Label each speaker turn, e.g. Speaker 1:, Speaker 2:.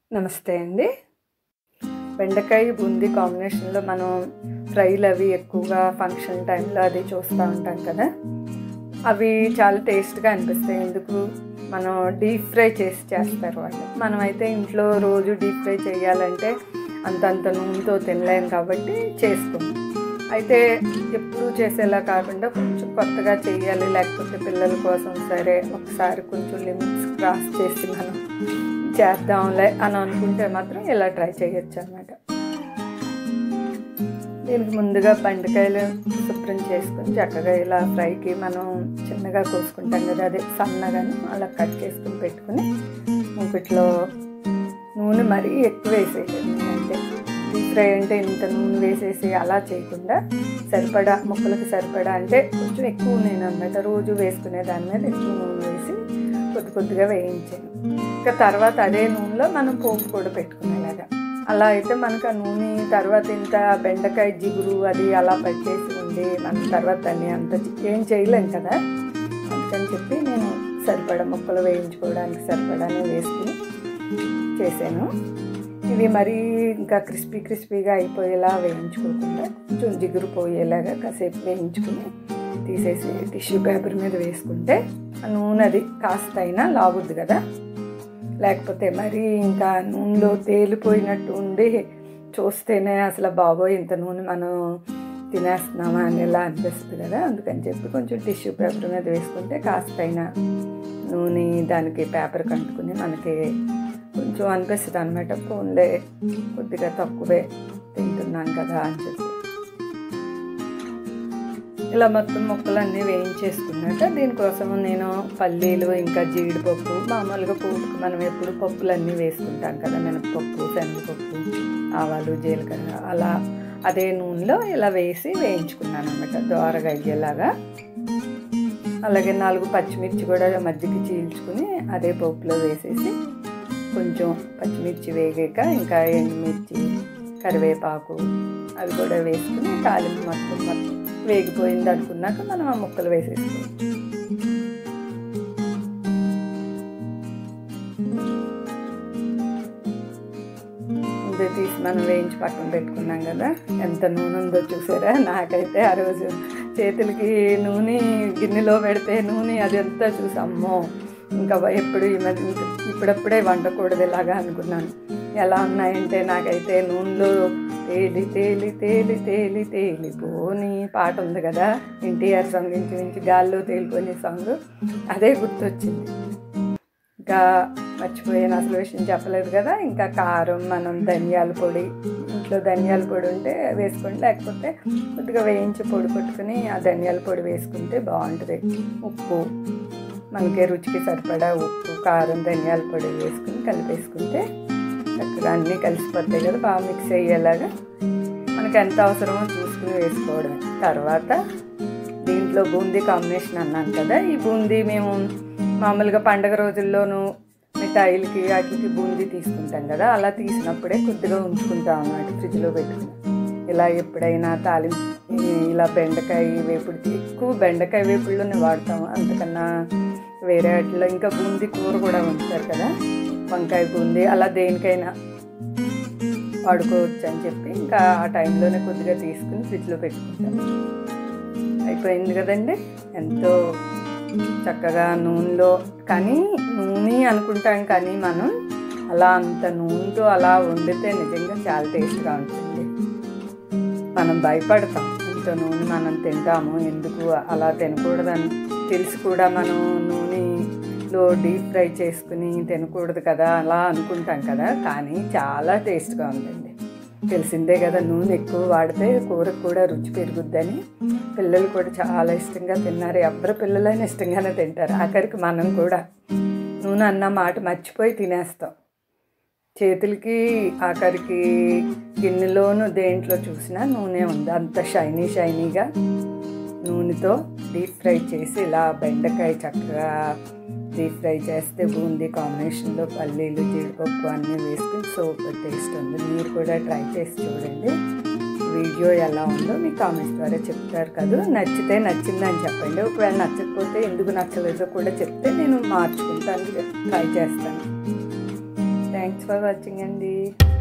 Speaker 1: నమస్తే అండి బెండకాయ బూందీ కాంబినేషన్లో మనం ఫ్రైలు అవి ఎక్కువగా ఫంక్షన్ టైంలో అది చూస్తూ ఉంటాం కదా అవి చాలా టేస్ట్గా అనిపిస్తాయి ఎందుకు మనం డీప్ ఫ్రై చేసి చేస్తారు వాళ్ళు మనమైతే ఇంట్లో రోజు డీప్ ఫ్రై చేయాలంటే అంతంత నూనెతో తినలేం కాబట్టి చేసుకోం అయితే ఎప్పుడు చేసేలా కాకుండా కొంచెం కొత్తగా చేయాలి లేకపోతే పిల్లల కోసం సరే ఒకసారి కొంచెం లిమిట్స్ క్రాస్ చేసి మనం చేద్దాంలే అని అనుకుంటే మాత్రం ఇలా ట్రై చేయొచ్చు అనమాట దీనికి ముందుగా బెండకాయలు శుభ్రం చేసుకొని చక్కగా ఇలా ఫ్రైకి మనం చిన్నగా కోసుకుంటాం కదా అదే సన్నగాను అలా కట్ చేసుకుని పెట్టుకుని ఇంకట్లో నూనె మరీ ఎక్కువ వేసేయాలి అంటే డీప్ ఫ్రై అంటే ఇంత నూనె వేసేసి అలా చేయకుండా సరిపడా ముక్కలకి సరిపడా అంటే కొంచెం ఎక్కువ నేను అనమాట రోజు వేసుకునే దాని మీద ఎక్కువ నూనె వేసి కొద్ది కొద్దిగా వేయించాను ఇంకా తర్వాత అదే నూనెలో మనం పోపు కూడా పెట్టుకునేలాగా అలా అయితే మనకు ఆ నూనె తర్వాత ఇంత బెండకాయ జిగురు అది అలా పట్టేసి ఉండి మనం తర్వాత దాన్ని అంత ఏం చేయలేం కదా అందుకని చెప్పి నేను సరిపడా ముక్కలు వేయించుకోవడానికి సరిపడానే వేసుకుని చేశాను ఇవి మరీ ఇంకా క్రిస్పీ క్రిస్పీగా అయిపోయేలా వేయించుకోకుండా కొంచెం జిగురు పోయేలాగా కాసేపు వేయించుకుని తీసేసి టిష్యూ పేపర్ మీద వేసుకుంటే ఆ నూనె అది కాస్త అయినా లాగుద్ది కదా లేకపోతే మరి ఇంకా నూనెలో తేలిపోయినట్టు ఉండి చూస్తేనే అసలు బాబోయ్ ఇంత నూనె మనం తినేస్తున్నామా అని ఇలా అనిపిస్తుంది కదా అందుకని చెప్పి కొంచెం టిష్యూ పేపర్ మీద వేసుకుంటే కాస్త అయినా నూనె దానికి పేపర్ కంటుకుని మనకి కొంచెం అనిపిస్తుంది అనమాట ఫోన్లే కొద్దిగా తక్కువే తింటున్నాను కదా అని చెప్పి ఇలా మొత్తం ముక్కలన్నీ వేయించేసుకున్నాక దీనికోసం నేను పల్లీలు ఇంకా జీడిపప్పు మామూలుగా పోపుకు మనం ఎప్పుడు పప్పులన్నీ వేసుకుంటాం కదా మినపప్పు శనగపప్పు ఆవాలు జీలకర్ర అలా అదే నూనెలో ఇలా వేసి వేయించుకున్నాను అనమాట దోరగా అయ్యేలాగా అలాగే నాలుగు పచ్చిమిర్చి కూడా మధ్యకి చీల్చుకుని అదే పప్పులో వేసేసి కొంచెం పచ్చిమిర్చి వేగాక ఇంకా ఎండుమిర్చి కరివేపాకు అవి కూడా వేసుకుని తాలింపు మొత్తం మొత్తం వేగిపోయింది అనుకున్నాక మనం ఆ ముక్కలు వేసేసుకోవచ్చు ముందే తీసి మనం వేయించి పక్కన పెట్టుకున్నాం కదా ఎంత నూనె ఉందో చూసారా నాకైతే ఆ రోజు చేతులకి నూనె గిన్నెలో పెడితే నూనె అది అంతా చూసామ్మో ఇంకా ఎప్పుడు ఈ మధ్య ఇప్పుడప్పుడే వండకూడదు ఇలాగా అనుకున్నాను ఎలా ఉన్నాయంటే నాకైతే నూనెలో తేలి తేలి తేలి తేలి తేలిపోని పాట ఉంది కదా ఎన్టీఆర్ సాంగ్ నుంచి నుంచి గాల్లో తేలిపోని సాంగ్ అదే గుర్తొచ్చింది ఇంకా మర్చిపోయాను అసలు విషయం చెప్పలేదు కదా ఇంకా కారం మనం ధనియాల పొడి ఇంట్లో ధనియాల పొడి ఉంటే వేసుకోండి లేకపోతే కొద్దిగా వేయించి పొడి కొట్టుకుని ఆ ధనియాల పొడి వేసుకుంటే బాగుంటుంది ఉప్పు మనకి రుచికి సరిపడా ఉప్పు కారం ధనియాల పొడి వేసుకుని కలిపేసుకుంటే చక్కగా అన్నీ కలిసిపోతాయి కదా బాగా మిక్స్ అయ్యేలాగా మనకి ఎంత అవసరమో చూసుకుని వేసుకోవడం తర్వాత దీంట్లో బూందీ కాంబినేషన్ అన్నాను కదా ఈ బూందీ మేము మామూలుగా పండగ రోజుల్లోనూ మిఠాయిలకి వాటికి బూందీ తీసుకుంటాం కదా అలా తీసినప్పుడే కొద్దిగా ఉంచుకుంటాం అన్నమాట ఫ్రిడ్జ్లో పెట్టుకుని ఇలా ఎప్పుడైనా తాలింపు ఇలా బెండకాయ వేపుడికి ఎక్కువ బెండకాయ వేపుడులోనే వాడతాము అంతకన్నా వేరే వాటిలో ఇంకా బూందీ కూర కూడా వండుతారు కదా వంకాయ బూందీ అలా దేనికైనా వాడుకోవచ్చు అని చెప్పి ఇంకా ఆ టైంలోనే కొద్దిగా తీసుకుని ఫ్రిడ్జ్లో పెట్టుకుంటాం అయిపోయింది కదండి ఎంతో చక్కగా నూనెలో కానీ నూనె అనుకుంటాం కానీ మనం అలా అంత నూనెతో అలా వండితే నిజంగా చాలా టేస్ట్గా ఉంటుంది మనం భయపడతాం ఇంత నూనె మనం తింటాము ఎందుకు అలా తినకూడదని తెలిసి కూడా మనం నూనెలో డీప్ ఫ్రై చేసుకుని తినకూడదు కదా అలా అనుకుంటాం కదా కానీ చాలా టేస్ట్గా ఉందండి తెలిసిందే కదా నూనె ఎక్కువ వాడితే కూరకు కూడా రుచి పెరుగుద్దని పిల్లలు కూడా చాలా ఇష్టంగా తిన్నారు ఎవరి పిల్లలైనా ఇష్టంగానే తింటారు ఆఖరికి మనం కూడా నూనె అన్న మాట మర్చిపోయి తినేస్తాం చేతులకి ఆఖరికి గిన్నెలోను దేంట్లో చూసినా నూనె ఉంది అంత షైనీ షైనీగా నూనెతో డీప్ ఫ్రై చేసి ఇలా బెండకాయ చక్కగా డీప్ ఫ్రై చేస్తే బూందీ కాంబినేషన్లో పల్లీలు జీడిపప్పు అన్నీ వేసుకుని సూపర్ టేస్ట్ ఉంది మీరు కూడా ట్రై చేసి చూడండి వీడియో ఎలా ఉందో మీ కామెంట్స్ ద్వారా చెప్తారు కదా నచ్చితే నచ్చిందని చెప్పండి ఒకవేళ నచ్చకపోతే ఎందుకు నచ్చలేదో కూడా చెప్తే నేను మార్చుకుంటాను ట్రై చేస్తాను థ్యాంక్స్ ఫర్ వాచింగ్ అండి